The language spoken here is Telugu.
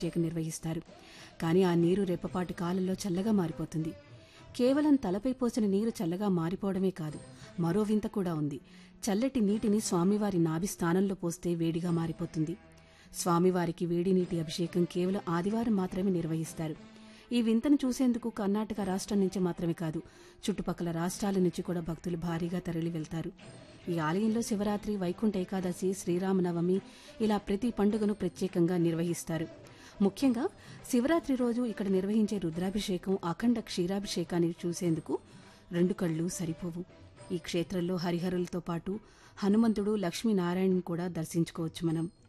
అభిషేకం నిర్వహిస్తారు కానీ ఆ నీరు రెప్పపాటి కాలంలో చల్లగా మారిపోతుంది కేవలం తలపై పోసిన నీరు చల్లగా మారిపోవడమే కాదు మరో వింత కూడా ఉంది చల్లటి నీటిని స్వామివారి నాభి స్థానంలో పోస్తే వేడిగా మారిపోతుంది స్వామివారికి వేడి నీటి అభిషేకం కేవలం ఆదివారం మాత్రమే నిర్వహిస్తారు ఈ వింతను చూసేందుకు కర్ణాటక రాష్ట్రం నుంచి మాత్రమే కాదు చుట్టుపక్కల రాష్ట్రాల నుంచి కూడా భక్తులు భారీగా తరలి వెళ్తారు ఈ ఆలయంలో శివరాత్రి వైకుంఠ ఏకాదశి శ్రీరామనవమి ఇలా ప్రతి పండుగను ప్రత్యేకంగా నిర్వహిస్తారు ముఖ్యంగా శివరాత్రి రోజు ఇక్కడ నిర్వహించే రుద్రాభిషేకం అఖండ క్షీరాభిషేకాన్ని చూసేందుకు రెండు కళ్ళు సరిపోవు ఈ క్షేత్రంలో హరిహరులతో పాటు హనుమంతుడు లక్ష్మీనారాయణను కూడా దర్శించుకోవచ్చు మనం